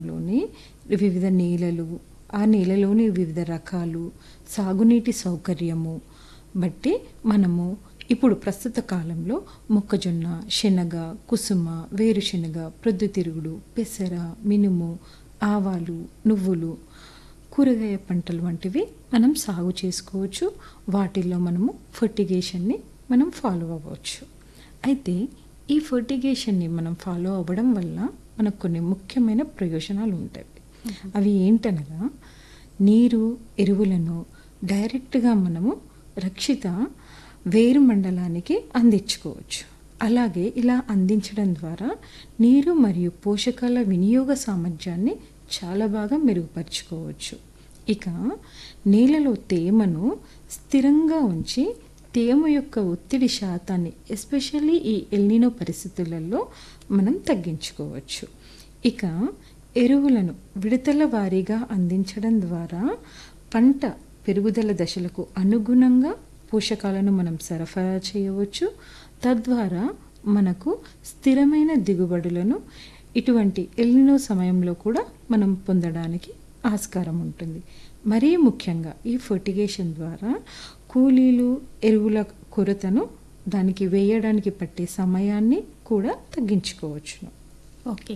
లోని వివిధ నేలలు ఆ నేలలోని వివిధ రకాలు సాగునీటి సౌకర్యము బట్టి మనము ఇప్పుడు ప్రస్తుత కాలంలో మొక్కజొన్న శనగ కుసుమ వేరుశనగ ప్రొద్దుతిరుగుడు పెసర మినుము ఆవాలు నువ్వులు కూరగాయ పంటలు వంటివి మనం సాగు చేసుకోవచ్చు వాటిల్లో మనము ఫర్టిగేషన్ని మనం ఫాలో అవ్వచ్చు అయితే ఈ ఫర్టిగేషన్ని మనం ఫాలో అవ్వడం వల్ల మనకు కొన్ని ముఖ్యమైన ప్రయోజనాలు ఉంటాయి అవి ఏంటనగా నీరు ఎరువులను డైరెక్ట్గా మనము రక్షిత వేరు మండలానికి అందించుకోవచ్చు అలాగే ఇలా అందించడం ద్వారా నీరు మరియు పోషకాల వినియోగ సామర్థ్యాన్ని చాలా బాగా మెరుగుపరుచుకోవచ్చు ఇక నేలలో తేమను స్థిరంగా ఉంచి తేమ యొక్క ఒత్తిడి శాతాన్ని ఎస్పెషల్లీ ఈ ఎల్నినో పరిస్థితులలో మనం తగ్గించుకోవచ్చు ఇక ఎరువులను విడతల వారీగా అందించడం ద్వారా పంట పెరుగుదల దశలకు అనుగుణంగా పోషకాలను మనం సరఫరా చేయవచ్చు తద్వారా మనకు స్థిరమైన దిగుబడులను ఇటువంటి ఎల్నినో సమయంలో కూడా మనం పొందడానికి ఆస్కారం ఉంటుంది మరీ ముఖ్యంగా ఈ ఫర్టిగేషన్ ద్వారా కూలీలు ఎరువుల కొరతను దానికి వేయడానికి పట్టే సమయాన్ని కూడా తగ్గించుకోవచ్చును ఓకే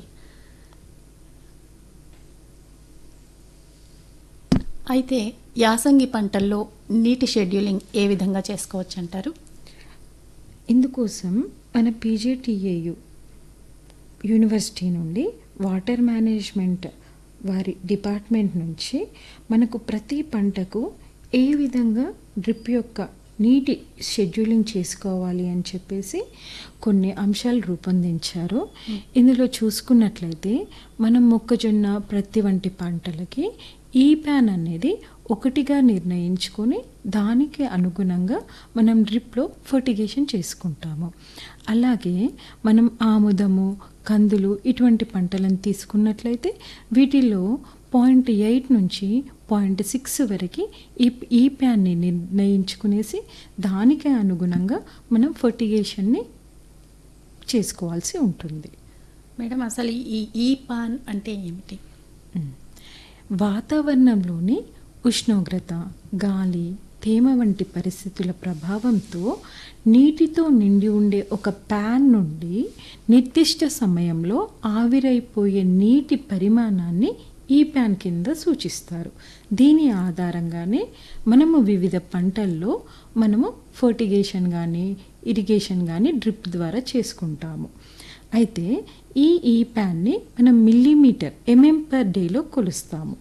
అయితే యాసంగి పంటల్లో నీటి షెడ్యూలింగ్ ఏ విధంగా చేసుకోవచ్చు అంటారు ఇందుకోసం మన పీజేటీఏయు యూనివర్సిటీ నుండి వాటర్ మేనేజ్మెంట్ వారి డిపార్ట్మెంట్ నుంచి మనకు ప్రతి పంటకు ఏ విధంగా డ్రిప్ యొక్క నీటి షెడ్యూలింగ్ చేసుకోవాలి అని చెప్పేసి కొన్ని అంశాలు రూపొందించారు ఇందులో చూసుకున్నట్లయితే మనం మొక్కజొన్న ప్రతి వంటి పంటలకి ఈ ప్యాన్ అనేది ఒకటిగా నిర్ణయించుకొని దానికి అనుగుణంగా మనం డ్రిప్లో ఫర్టిగేషన్ చేసుకుంటాము అలాగే మనం ఆముదము కందులు ఇటువంటి పంటలను తీసుకున్నట్లయితే వీటిలో పాయింట్ ఎయిట్ నుంచి పాయింట్ సిక్స్ వరకు ఈ ఈ ప్యాన్ని నిర్ణయించుకునేసి దానికి అనుగుణంగా మనం ఫర్టిగేషన్ని చేసుకోవాల్సి ఉంటుంది మేడం అసలు ఈ ఈ పాన్ అంటే ఏమిటి వాతావరణంలోని ఉష్ణోగ్రత గాలి తేమ వంటి పరిస్థితుల ప్రభావంతో నీటితో నిండి ఉండే ఒక ప్యాన్ నుండి నిర్దిష్ట సమయంలో ఆవిరైపోయే నీటి పరిమాణాన్ని ఈ ప్యాన్ కింద సూచిస్తారు దీని ఆధారంగానే మనము వివిధ పంటల్లో మనము ఫర్టిగేషన్ కానీ ఇరిగేషన్ కానీ డ్రిప్ ద్వారా చేసుకుంటాము అయితే ఈ ఈ ప్యాన్ని మనం మిల్లీమీటర్ ఎంఎం పర్ డేలో కొలుస్తాము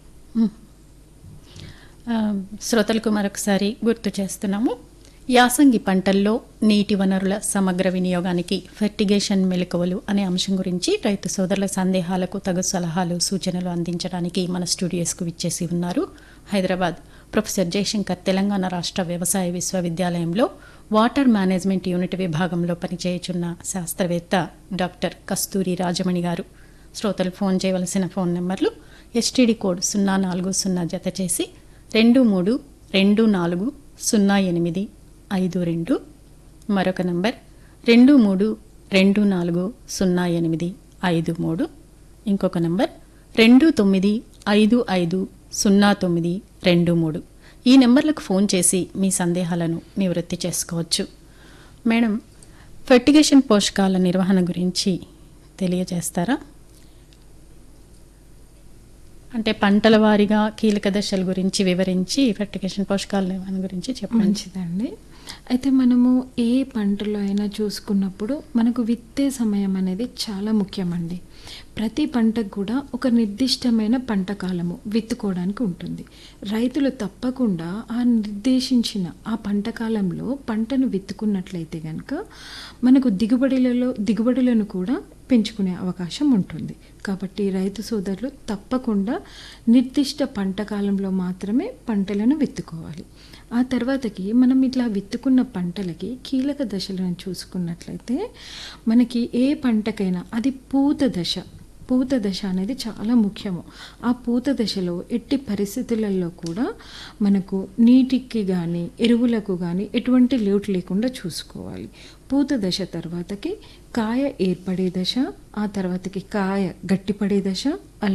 ఆ, శ్రోతలకు మరొకసారి గుర్తు చేస్తున్నాము యాసంగి పంటల్లో నీటి వనరుల సమగ్ర వినియోగానికి ఫెర్టిగేషన్ మెలకువలు అనే అంశం గురించి రైతు సోదరుల సందేహాలకు తగు సలహాలు సూచనలు అందించడానికి మన స్టూడియోస్కు విచ్చేసి ఉన్నారు హైదరాబాద్ ప్రొఫెసర్ జయశంకర్ తెలంగాణ రాష్ట్ర వ్యవసాయ విశ్వవిద్యాలయంలో వాటర్ మేనేజ్మెంట్ యూనిట్ విభాగంలో పనిచేయుచున్న శాస్త్రవేత్త డాక్టర్ కస్తూరి రాజమణి గారు శ్రోతలు ఫోన్ చేయవలసిన ఫోన్ నెంబర్లు ఎస్టీడీ కోడ్ సున్నా నాలుగు సున్నా జత చేసి రెండు మూడు రెండు నాలుగు సున్నా ఎనిమిది ఐదు రెండు మరొక నంబర్ రెండు మూడు రెండు నాలుగు సున్నా ఎనిమిది ఐదు మూడు ఇంకొక నంబర్ రెండు తొమ్మిది ఐదు ఐదు సున్నా తొమ్మిది రెండు మూడు ఈ నెంబర్లకు ఫోన్ చేసి మీ సందేహాలను నివృత్తి చేసుకోవచ్చు మేడం ఫెర్టిగేషన్ పోషకాల నిర్వహణ గురించి తెలియజేస్తారా అంటే పంటల వారీగా కీలక దశల గురించి వివరించి ఫెర్టిగేషన్ పోషకాల నిర్వహణ గురించి చెప్పండి మంచిదండి అయితే మనము ఏ పంటలో అయినా చూసుకున్నప్పుడు మనకు విత్తే సమయం అనేది చాలా ముఖ్యమండి ప్రతి పంటకు కూడా ఒక నిర్దిష్టమైన పంట కాలము విత్తుకోవడానికి ఉంటుంది రైతులు తప్పకుండా ఆ నిర్దేశించిన ఆ పంట కాలంలో పంటను విత్తుకున్నట్లయితే కనుక మనకు దిగుబడులలో దిగుబడులను కూడా పెంచుకునే అవకాశం ఉంటుంది కాబట్టి రైతు సోదరులు తప్పకుండా నిర్దిష్ట పంట కాలంలో మాత్రమే పంటలను విత్తుకోవాలి ఆ తర్వాతకి మనం ఇట్లా విత్తుకున్న పంటలకి కీలక దశలను చూసుకున్నట్లయితే మనకి ఏ పంటకైనా అది పూత దశ పూత దశ అనేది చాలా ముఖ్యము ఆ పూత దశలో ఎట్టి పరిస్థితులలో కూడా మనకు నీటికి కానీ ఎరువులకు కానీ ఎటువంటి లోటు లేకుండా చూసుకోవాలి పూత దశ తర్వాతకి కాయ ఏర్పడే దశ ఆ తర్వాతకి కాయ గట్టిపడే దశ అలా